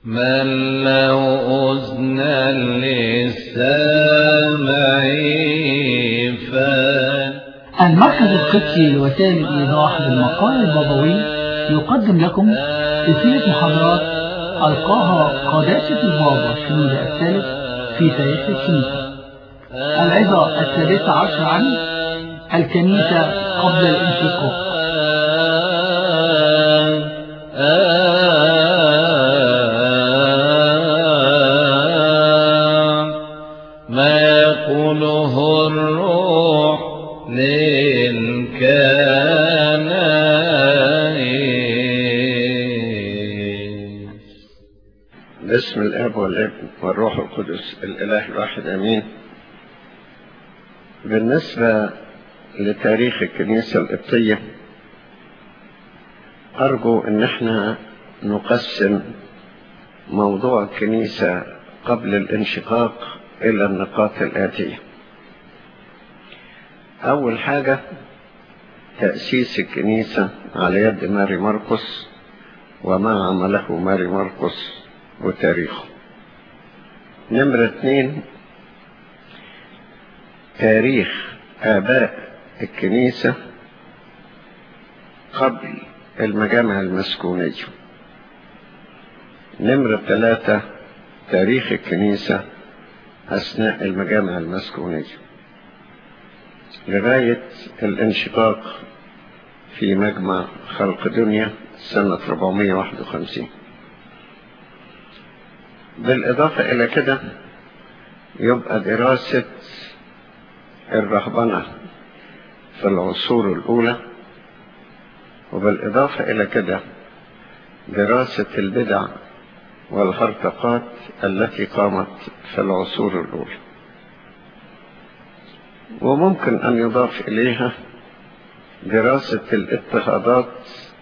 من له أذنا للسامع فان المركز القدسي لوسائل الإيضاح بالمقال البابوي يقدم لكم سلسلة محاضرات ألقاها قداسة البابا شنود الثالث في تاريخ الكنيسة العظة السادسة عشر عن الكنيسة قبل الانشقاق ما يقوله الروح للكنائس باسم الاب والابن والروح القدس الاله الواحد امين بالنسبه لتاريخ الكنيسه القبطيه ارجو ان احنا نقسم موضوع الكنيسه قبل الانشقاق الى النقاط الاتيه اول حاجه تاسيس الكنيسه على يد ماري مرقس وما عمله ماري مرقس وتاريخه نمرة اثنين تاريخ آباء الكنيسة قبل المجامع المسكونية نمرة ثلاثة تاريخ الكنيسة أثناء المجامع المسكونية لغاية الانشقاق في مجمع خلق دنيا سنة 451 بالإضافة إلى كده يبقى دراسة الرهبنة في العصور الأولى وبالإضافة إلى كده دراسة البدع والهرطقات التي قامت في العصور الأولى وممكن أن يضاف إليها دراسة الاضطهادات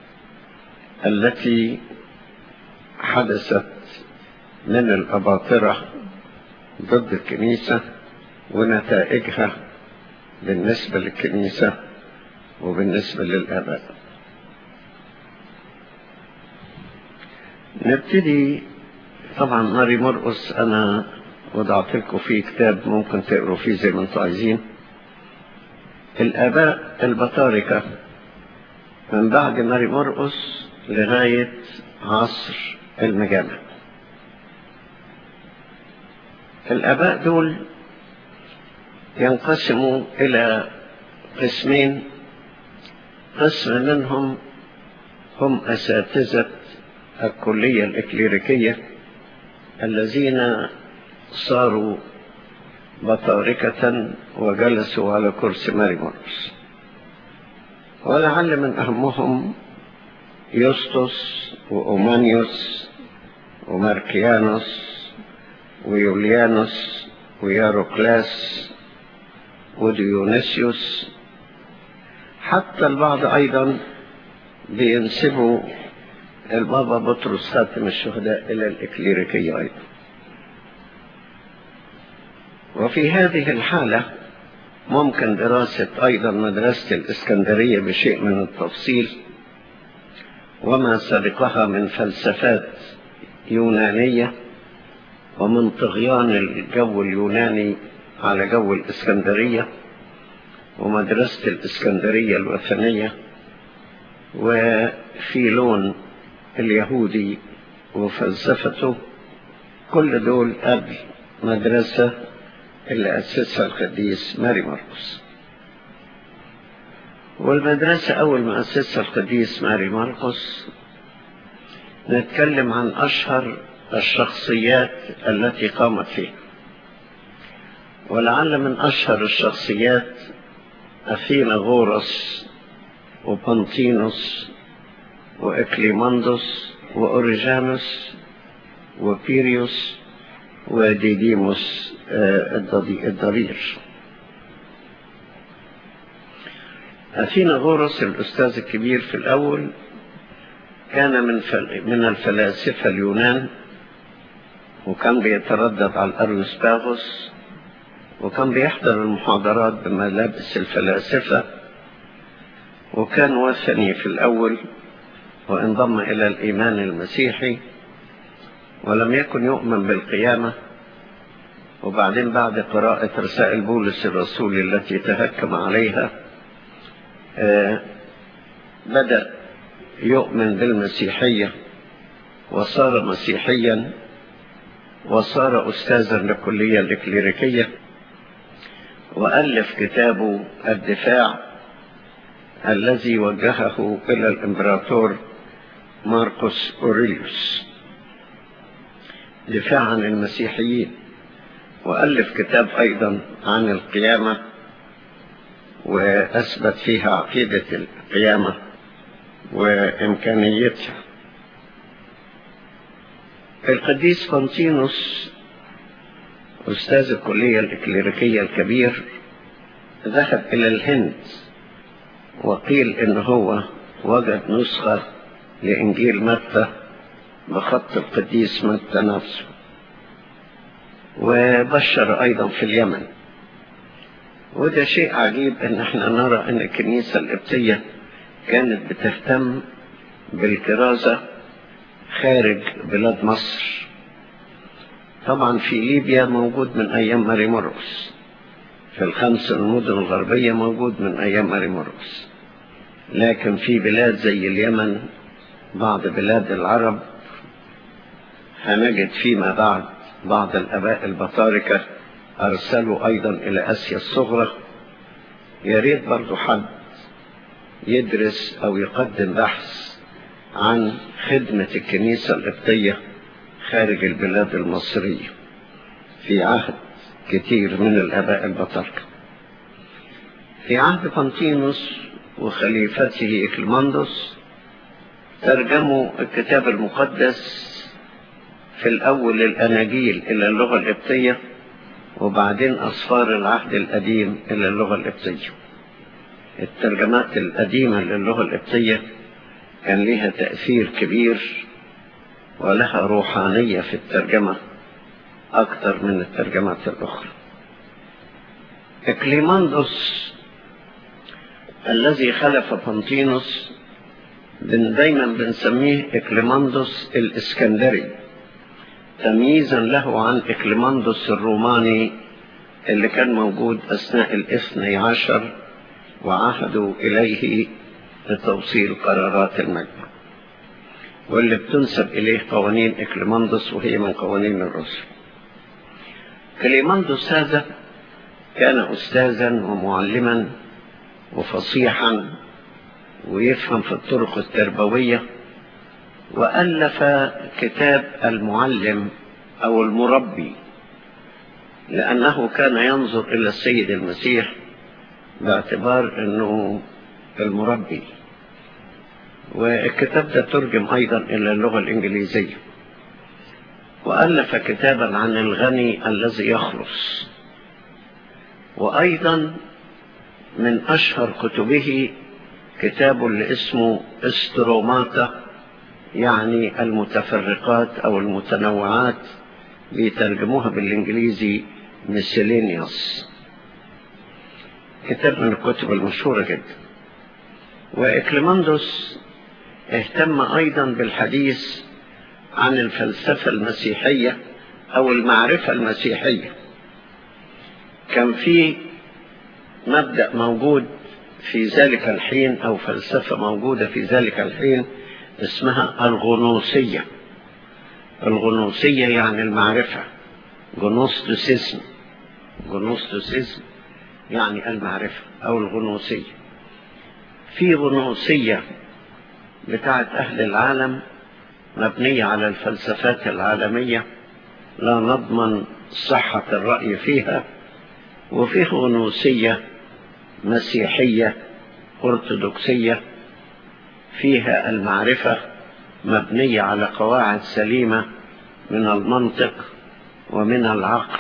التي حدثت من الأباطرة ضد الكنيسة ونتائجها بالنسبة للكنيسة وبالنسبة للآباء نبتدي طبعا ماري مرقس أنا وضعت لكم فيه كتاب ممكن تقروا فيه زي ما انتم عايزين الآباء البطاركة من بعد ماري مرقس لغاية عصر المجامع الآباء دول ينقسموا إلى قسمين قسم منهم هم أساتذة الكلية الإكليريكية الذين صاروا بطاركة وجلسوا على كرسي ماري مرقس ولعل من أهمهم يوستوس وأومانيوس وماركيانوس ويوليانوس وياروكلاس وديونيسيوس حتى البعض أيضا بينسبوا البابا بطرس خاتم الشهداء إلى الإكليريكية أيضا وفي هذه الحالة ممكن دراسة أيضا مدرسة الإسكندرية بشيء من التفصيل وما سبقها من فلسفات يونانية ومن طغيان الجو اليوناني على جو الإسكندرية ومدرسة الإسكندرية الوثنية وفيلون اليهودي وفلسفته كل دول قبل مدرسة اللي أسسها القديس ماري مرقس والمدرسة أول ما أسسها القديس ماري مرقس نتكلم عن أشهر الشخصيات التي قامت فيها ولعل من أشهر الشخصيات أثينا غورس وبانتينوس وإكليماندوس وأوريجانوس وبيريوس وديديموس الضرير أثينا غورس الأستاذ الكبير في الأول كان من من الفلاسفة اليونان وكان بيتردد على الأريوسباغوس وكان بيحضر المحاضرات بملابس الفلاسفة وكان وثني في الأول وانضم إلى الإيمان المسيحي ولم يكن يؤمن بالقيامة وبعدين بعد قراءة رسائل بولس الرسول التي تهكم عليها آه بدأ يؤمن بالمسيحية وصار مسيحيا وصار أستاذا للكلية الإكليريكية وألف كتابه الدفاع الذي وجهه إلى الإمبراطور ماركوس أوريليوس دفاع عن المسيحيين وألف كتاب أيضا عن القيامة وأثبت فيها عقيدة القيامة وإمكانيتها القديس فانتينوس أستاذ الكلية الإكليريكية الكبير ذهب إلى الهند وقيل إن هو وجد نسخة لإنجيل متى بخط القديس متى نفسه وبشر أيضا في اليمن وده شيء عجيب إن احنا نرى إن الكنيسة القبطية كانت بتهتم بالكرازة خارج بلاد مصر طبعا في ليبيا موجود من أيام ماري مرقس في الخمس المدن الغربية موجود من أيام ماري مرقس لكن في بلاد زي اليمن بعض بلاد العرب هنجد فيما بعد بعض الآباء البطاركة أرسلوا أيضا إلى آسيا الصغرى يا ريت برضو حد يدرس أو يقدم بحث عن خدمة الكنيسة القبطية خارج البلاد المصرية في عهد كتير من الآباء البطاركة في عهد بانتينوس وخليفته إكلماندوس ترجموا الكتاب المقدس في الأول الأناجيل إلى اللغة القبطية وبعدين أصفار العهد القديم إلى اللغة القبطية الترجمات القديمة للغة القبطية كان لها تأثير كبير ولها روحانية في الترجمة أكثر من الترجمات الأخرى إكليماندوس الذي خلف بانتينوس بن دايما بنسميه إكليماندوس الإسكندري تمييزا له عن إكليماندوس الروماني اللي كان موجود أثناء الاثني عشر وعهدوا إليه لتوصيل قرارات المجمع واللي بتنسب إليه قوانين إكليماندوس وهي من قوانين الرسل كليماندوس هذا كان أستاذا ومعلما وفصيحا ويفهم في الطرق التربوية وألف كتاب المعلم أو المربي لأنه كان ينظر إلى السيد المسيح باعتبار أنه المربي والكتاب ده ترجم أيضا إلى اللغة الإنجليزية وألف كتابا عن الغني الذي يخلص وأيضا من أشهر كتبه كتاب اللي اسمه استروماتا يعني المتفرقات أو المتنوعات بيترجموها بالإنجليزي ميسيلينيوس كتاب من الكتب المشهورة جدا وإكليماندوس اهتم أيضا بالحديث عن الفلسفة المسيحية أو المعرفة المسيحية كان في مبدأ موجود في ذلك الحين أو فلسفة موجودة في ذلك الحين اسمها الغنوصية الغنوصية يعني المعرفة جنوستوسيزم جنوستوسيزم يعني المعرفة أو الغنوصية في غنوصية بتاعت أهل العالم مبنية على الفلسفات العالمية لا نضمن صحة الرأي فيها وفيه غنوصية مسيحية أرثوذكسية فيها المعرفة مبنية على قواعد سليمة من المنطق ومن العقل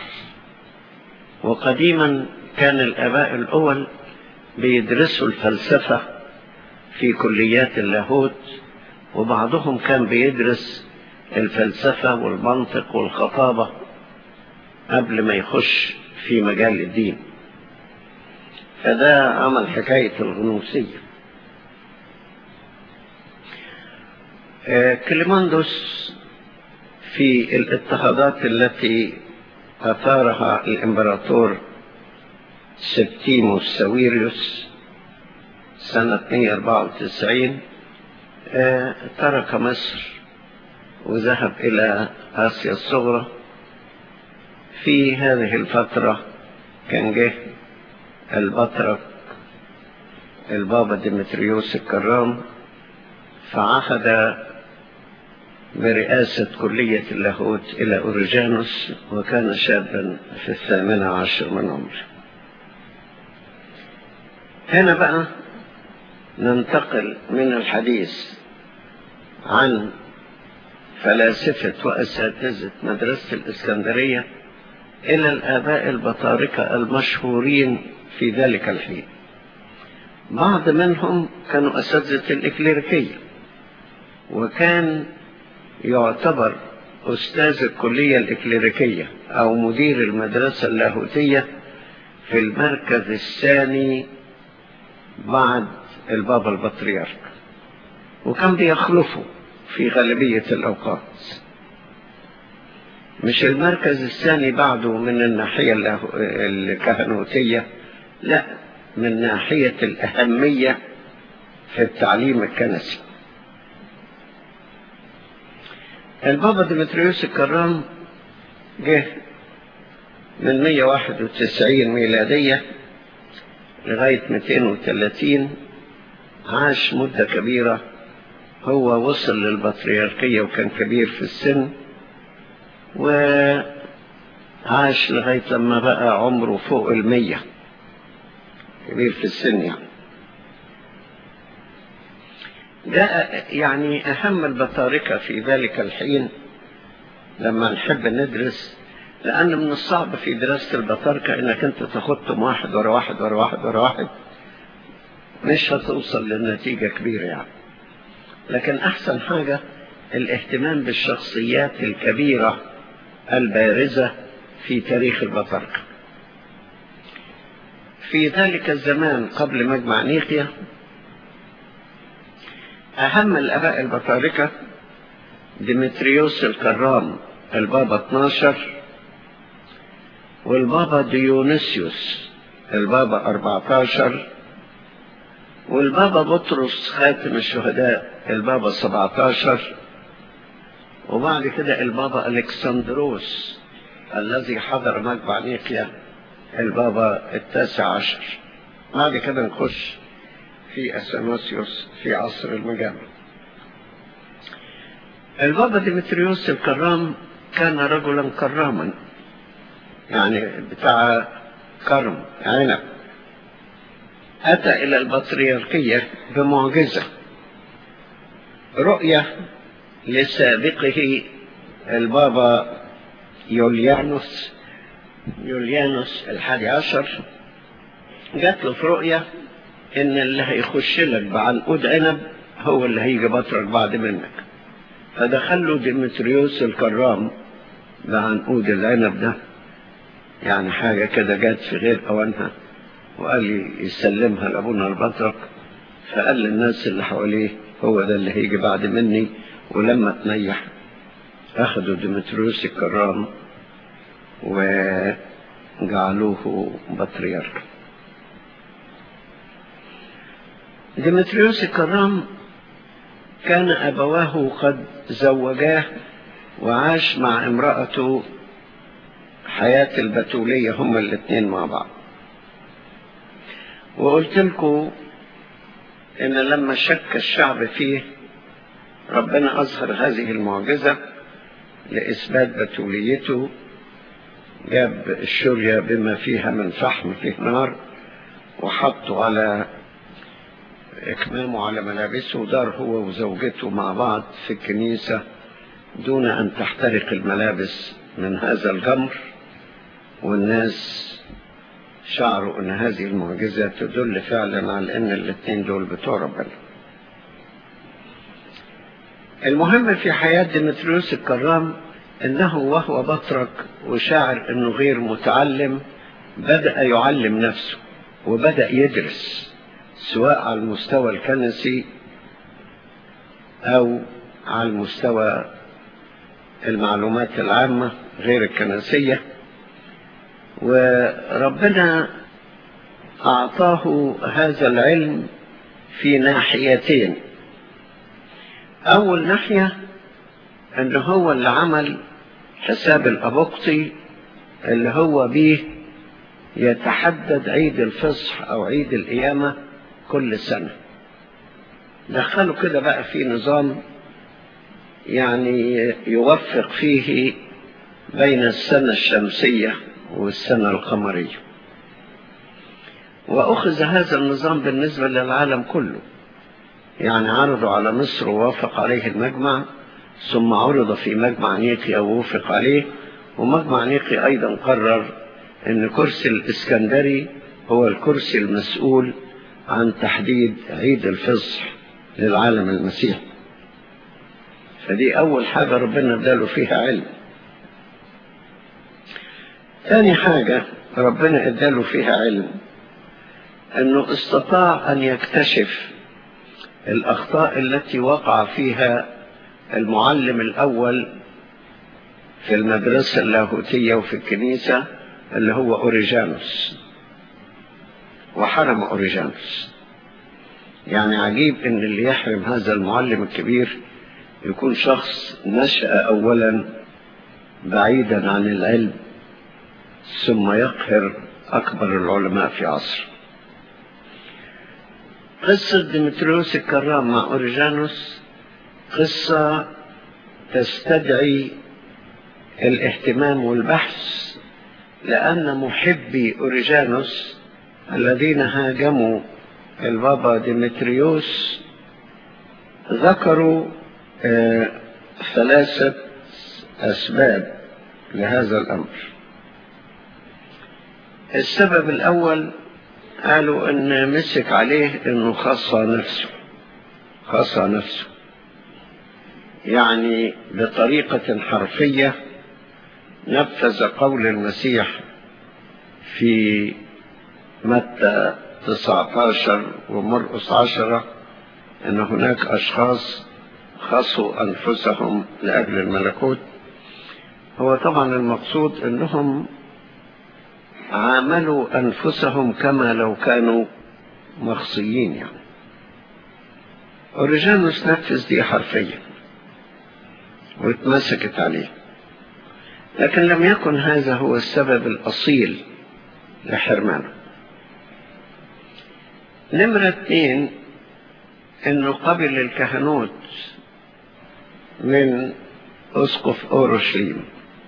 وقديما كان الآباء الأول بيدرسوا الفلسفة في كليات اللاهوت وبعضهم كان بيدرس الفلسفة والمنطق والخطابة قبل ما يخش في مجال الدين فده عمل حكاية الغنوصية كليماندوس في الاضطهادات التي أثارها الإمبراطور سبتيموس ساويريوس سنة 194 آه، ترك مصر وذهب إلى آسيا الصغرى في هذه الفترة كان جه البطرك البابا ديمتريوس الكرام فعهد برئاسة كلية اللاهوت إلى أوريجانوس وكان شابا في الثامنة عشر من عمره هنا بقى ننتقل من الحديث عن فلاسفة وأساتذة مدرسة الإسكندرية إلى الآباء البطاركة المشهورين في ذلك الحين بعض منهم كانوا أساتذة الإكليريكية وكان يعتبر أستاذ الكلية الإكليريكية أو مدير المدرسة اللاهوتية في المركز الثاني بعد البابا البطريرك وكان بيخلفه في غالبية الأوقات مش المركز الثاني بعده من الناحية الله- الكهنوتية لا من ناحية الأهمية في التعليم الكنسي البابا ديمتريوس الكرام جه من 191 ميلادية لغاية 230 عاش مدة كبيرة هو وصل للبطريركية وكان كبير في السن وعاش لغاية لما بقى عمره فوق المية كبير في السن يعني ده يعني أهم البطاركة في ذلك الحين لما نحب ندرس لأن من الصعب في دراسة البطاركة إنك أنت تاخدهم واحد ورا واحد ورا واحد ورا واحد مش هتوصل لنتيجة كبيرة يعني لكن أحسن حاجة الاهتمام بالشخصيات الكبيرة البارزة في تاريخ البطاركة في ذلك الزمان قبل مجمع نيقيا أهم الآباء البطاركة ديمتريوس الكرام البابا 12 والبابا ديونيسيوس البابا 14 والبابا بطرس خاتم الشهداء البابا 17 وبعد كده البابا الكسندروس الذي حضر مجمع نيقيا البابا التاسع عشر بعد كده نخش في اثناسيوس في عصر المجامع البابا ديمتريوس الكرام كان رجلا كراما يعني بتاع كرم عنب أتى إلى البطريركية بمعجزة رؤية لسابقه البابا يوليانوس يوليانوس الحادي عشر جات له في رؤية إن اللي هيخش لك بعنقود عنب هو اللي هيجي بطرك بعد منك فدخل له ديمتريوس الكرام بعنقود العنب ده يعني حاجة كده جات في غير أوانها وقال لي يسلمها لأبونا البطرك فقال للناس اللي حواليه هو ده اللي هيجي بعد مني ولما تنيح أخذوا ديمتريوس الكرام وجعلوه بطريرك ديمتريوس الكرام كان أبواه قد زوجاه وعاش مع امرأته حياة البتولية هما الاثنين مع بعض وقلت لكم ان لما شك الشعب فيه ربنا اظهر هذه المعجزة لاثبات بتوليته جاب الشورية بما فيها من فحم فيه نار وحطه على اكمامه على ملابسه ودار هو وزوجته مع بعض في الكنيسة دون ان تحترق الملابس من هذا الجمر والناس شعروا ان هذه المعجزة تدل فعلا على ان الاثنين دول بتوع ربنا المهم في حياة ديمتريوس الكرام انه وهو بطرك وشاعر انه غير متعلم بدأ يعلم نفسه وبدأ يدرس سواء على المستوى الكنسي او على المستوى المعلومات العامة غير الكنسية وربنا أعطاه هذا العلم في ناحيتين أول ناحية أن هو اللي عمل حساب الأبقطي اللي هو به يتحدد عيد الفصح أو عيد القيامة كل سنة دخلوا كده بقى في نظام يعني يوفق فيه بين السنة الشمسية والسنة القمرية وأخذ هذا النظام بالنسبة للعالم كله يعني عرضوا على مصر ووافق عليه المجمع ثم عرض في مجمع نيقيا ووافق عليه ومجمع نيقيا أيضا قرر أن كرسي الإسكندري هو الكرسي المسؤول عن تحديد عيد الفصح للعالم المسيحي فدي أول حاجة ربنا اداله فيها علم ثاني حاجة ربنا اداله فيها علم أنه استطاع أن يكتشف الأخطاء التي وقع فيها المعلم الأول في المدرسة اللاهوتية وفي الكنيسة اللي هو أوريجانوس وحرم أوريجانوس يعني عجيب ان اللي يحرم هذا المعلم الكبير يكون شخص نشأ اولا بعيدا عن العلم ثم يقهر اكبر العلماء في عصره قصة ديمتريوس الكرام مع أوريجانوس قصة تستدعي الاهتمام والبحث لأن محبي أوريجانوس الذين هاجموا البابا ديمتريوس ذكروا آه ثلاثة أسباب لهذا الأمر السبب الأول قالوا أن مسك عليه أنه خصى نفسه خصى نفسه يعني بطريقة حرفية نفذ قول المسيح في متى 19 ومرقس 10 أن هناك أشخاص خصوا أنفسهم لأجل الملكوت هو طبعا المقصود أنهم عاملوا أنفسهم كما لو كانوا مخصيين يعني أوريجانوس نفذ دي حرفيا واتمسكت عليه لكن لم يكن هذا هو السبب الأصيل لحرمانه نمرة اثنين انه قبل الكهنوت من اسقف اورشليم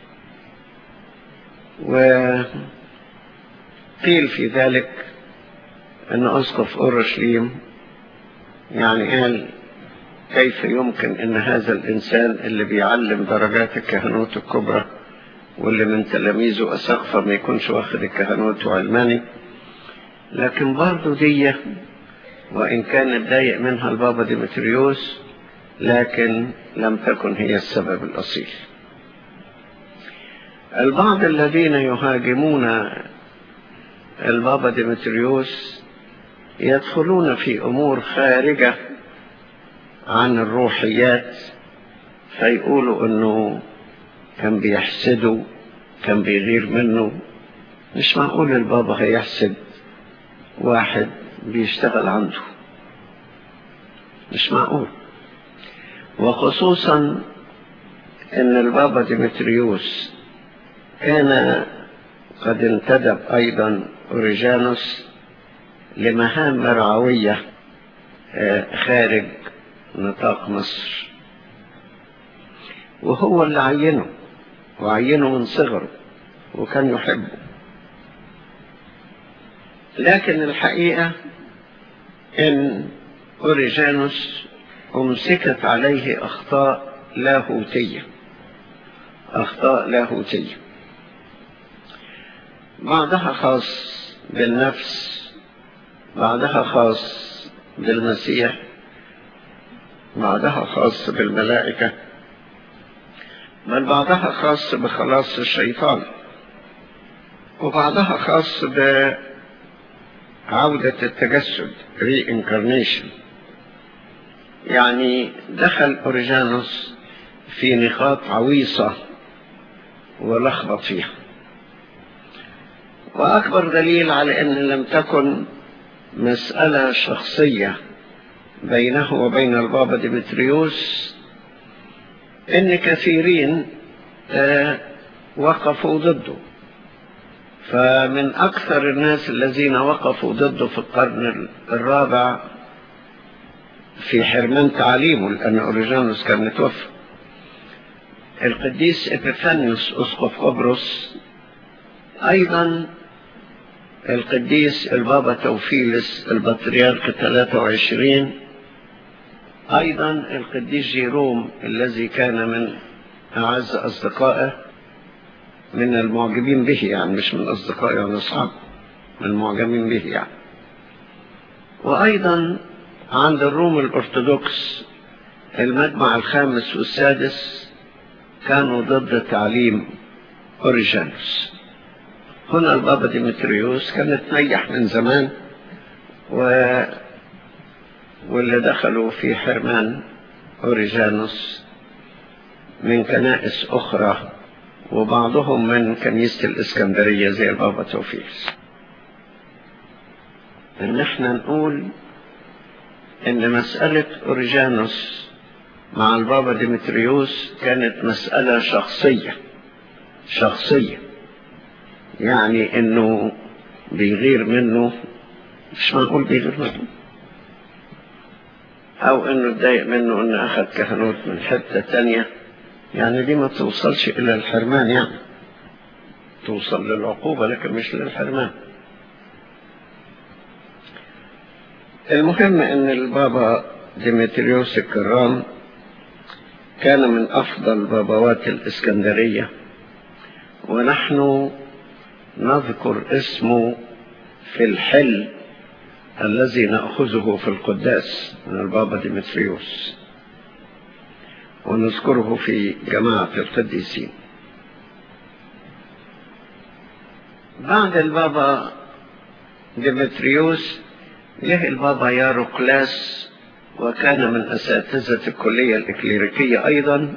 وقيل في ذلك ان اسقف اورشليم يعني قال كيف يمكن ان هذا الانسان اللي بيعلم درجات الكهنوت الكبرى واللي من تلاميذه اسقفه ما يكونش واخد الكهنوت وعلماني لكن برضه دي وإن كان اتضايق منها البابا ديمتريوس لكن لم تكن هي السبب الأصيل البعض الذين يهاجمون البابا ديمتريوس يدخلون في أمور خارجة عن الروحيات فيقولوا أنه كان بيحسده كان بيغير منه مش معقول البابا هيحسد واحد بيشتغل عنده مش معقول وخصوصا ان البابا ديمتريوس كان قد انتدب ايضا اوريجانوس لمهام مرعوية خارج نطاق مصر وهو اللي عينه وعينه من صغره وكان يحبه لكن الحقيقة ان اوريجانوس امسكت عليه اخطاء لاهوتية اخطاء لاهوتية بعضها خاص بالنفس بعضها خاص بالمسيح بعضها خاص بالملائكة بل بعضها خاص بخلاص الشيطان وبعضها خاص ب عودة التجسد reincarnation يعني دخل أوريجانوس في نقاط عويصة ولخبط فيها وأكبر دليل على أن لم تكن مسألة شخصية بينه وبين البابا ديمتريوس ان كثيرين وقفوا ضده فمن اكثر الناس الذين وقفوا ضده في القرن الرابع في حرمان تعليمه لان اوريجانوس كان متوفى القديس ابيفانيوس اسقف قبرص ايضا القديس البابا توفيلس البطريرك 23 أيضا القديس جيروم الذي كان من أعز أصدقائه من المعجبين به يعني مش من أصدقائه ولا أصحابه من المعجبين به يعني وأيضا عند الروم الأرثوذكس المجمع الخامس والسادس كانوا ضد تعليم أوريجانوس هنا البابا ديمتريوس كان تنيح من زمان و واللي دخلوا في حرمان أوريجانوس من كنائس أخرى وبعضهم من كنيسة الإسكندرية زي البابا توفيس إن احنا نقول إن مسألة أوريجانوس مع البابا ديمتريوس كانت مسألة شخصية شخصية يعني إنه بيغير منه مش معقول بيغير منه او انه اتضايق منه انه اخذ كهنوت من حتة تانية يعني دي ما توصلش الى الحرمان يعني توصل للعقوبة لكن مش للحرمان المهم ان البابا ديمتريوس الكرام كان من افضل بابوات الاسكندرية ونحن نذكر اسمه في الحل الذي نأخذه في القداس من البابا ديمتريوس ونذكره في جماعة القديسين بعد البابا ديمتريوس جه البابا ياروكلاس وكان من أساتذة الكلية الإكليريكية أيضا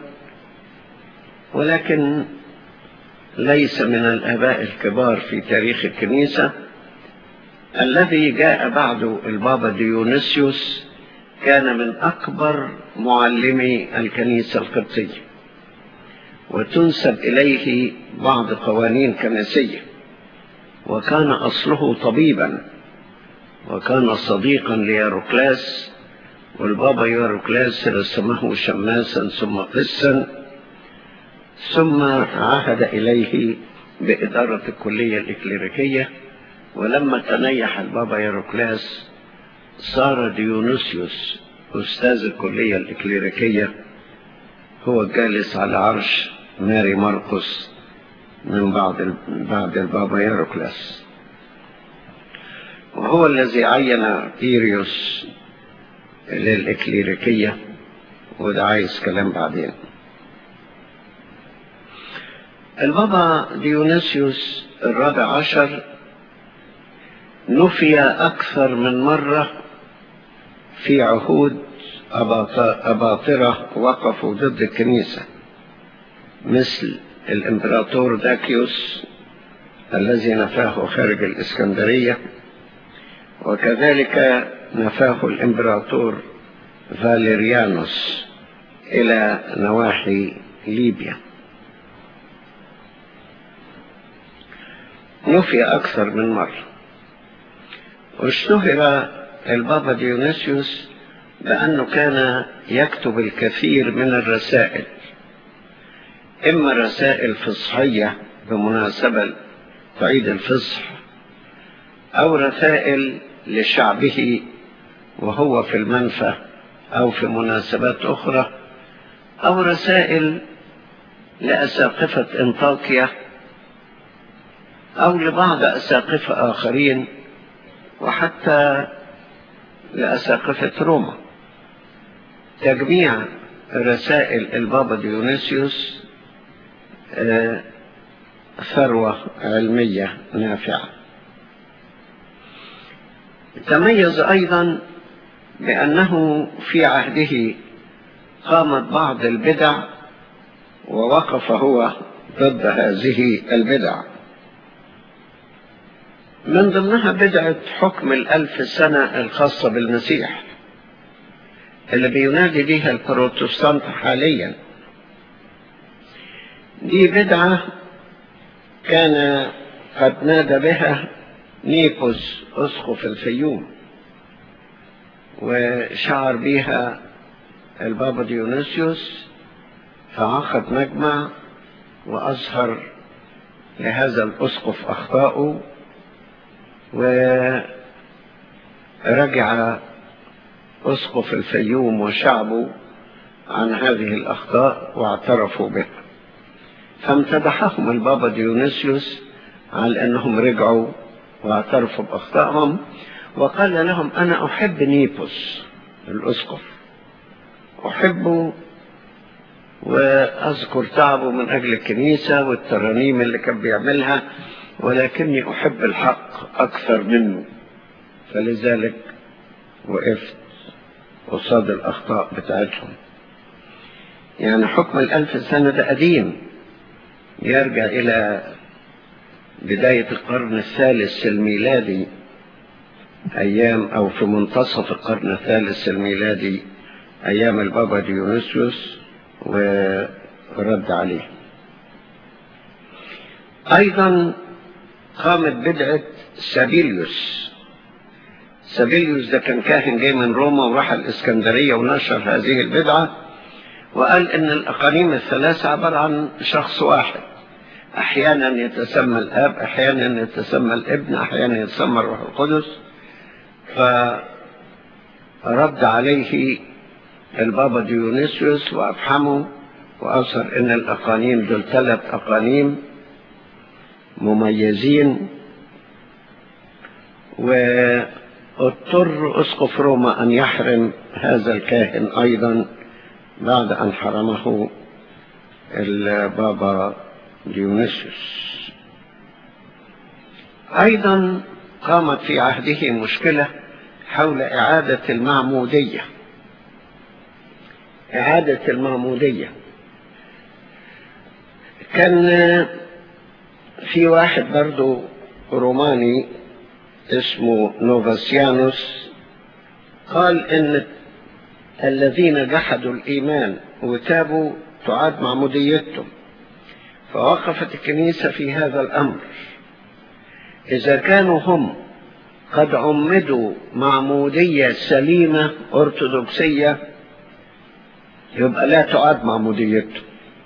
ولكن ليس من الآباء الكبار في تاريخ الكنيسة الذي جاء بعد البابا ديونيسيوس كان من أكبر معلمي الكنيسة القبطية وتنسب إليه بعض قوانين كنسية وكان أصله طبيبا وكان صديقا لياروكلاس والبابا ياروكلاس رسمه شماسا ثم قسا ثم عهد إليه بإدارة الكلية الإكليريكية ولما تنيح البابا ياروكلاس صار ديونيسيوس أستاذ الكلية الإكليريكية هو جالس على عرش ماري مرقس من بعد بعد البابا ياروكلاس وهو الذي عين إيريوس للإكليريكية وده عايز كلام بعدين البابا ديونيسيوس الرابع عشر نفي أكثر من مرة في عهود أباطرة وقفوا ضد الكنيسة مثل الإمبراطور داكيوس الذي نفاه خارج الإسكندرية وكذلك نفاه الإمبراطور فاليريانوس إلى نواحي ليبيا نفي أكثر من مرة واشتهر البابا ديونيسيوس بأنه كان يكتب الكثير من الرسائل إما رسائل فصحية بمناسبة عيد الفصح أو رسائل لشعبه وهو في المنفى أو في مناسبات أخرى أو رسائل لأساقفة انطاكيا أو لبعض أساقفة آخرين وحتى لأساقفة روما تجميع رسائل البابا ديونيسيوس ثروة علمية نافعة تميز أيضا بأنه في عهده قامت بعض البدع ووقف هو ضد هذه البدع من ضمنها بدعة حكم الألف سنة الخاصة بالمسيح اللي بينادي بها البروتستانت حاليا دي بدعة كان قد نادى بها نيبوس أسقف الفيوم وشعر بها البابا ديونيسيوس فعقد مجمع وأظهر لهذا الأسقف أخطاؤه ورجع أسقف الفيوم وشعبه عن هذه الأخطاء واعترفوا بها فامتدحهم البابا ديونيسيوس على أنهم رجعوا واعترفوا بأخطائهم وقال لهم أنا أحب نيبوس الأسقف أحبه وأذكر تعبه من أجل الكنيسة والترانيم اللي كان بيعملها ولكني أحب الحق أكثر منه فلذلك وقفت قصاد الأخطاء بتاعتهم يعني حكم الألف سنة ده قديم يرجع إلى بداية القرن الثالث الميلادي أيام أو في منتصف القرن الثالث الميلادي أيام البابا ديونيسيوس ورد عليه أيضا قامت بدعة سابيليوس سابيليوس ده كان كاهن جاي من روما وراح الإسكندرية ونشر هذه البدعة وقال إن الأقانيم الثلاثة عبارة عن شخص واحد أحيانا يتسمى الآب أحيانا يتسمى الابن أحيانا يتسمى الروح القدس فرد عليه البابا ديونيسيوس وأفحمه وأظهر إن الأقانيم دول ثلاث أقانيم مميزين واضطر أسقف روما أن يحرم هذا الكاهن أيضا بعد أن حرمه البابا ديونيسيوس أيضا قامت في عهده مشكلة حول إعادة المعمودية إعادة المعمودية كان في واحد برضو روماني اسمه نوفاسيانوس قال ان الذين جحدوا الايمان وتابوا تعاد معموديتهم فوقفت الكنيسة في هذا الامر اذا كانوا هم قد عمدوا معمودية سليمة ارثوذكسية يبقى لا تعاد معموديتهم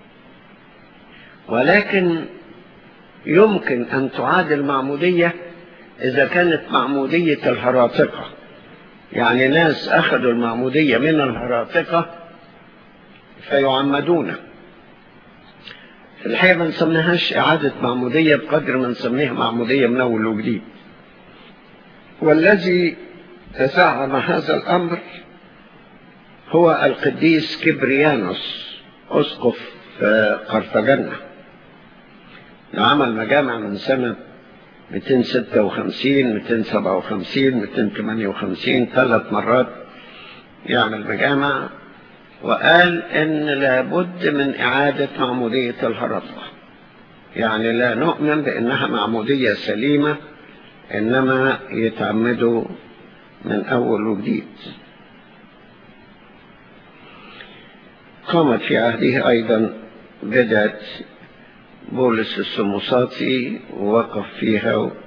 ولكن يمكن أن تعاد المعمودية إذا كانت معمودية الهراطقة يعني ناس أخذوا المعمودية من الهراطقة فيعمدون في الحقيقة ما نسميهاش إعادة معمودية بقدر ما نسميها معمودية من أول وجديد والذي تزعم هذا الأمر هو القديس كبريانوس أسقف قرطاجنة عمل مجامع من سنة 256 257 258 ثلاث مرات يعمل مجامع وقال ان لابد من اعادة معمودية الهرطة يعني لا نؤمن بانها معمودية سليمة انما يتعمدوا من اول وجديد قامت في عهده ايضا بدعة بولس السموساطي ووقف فيها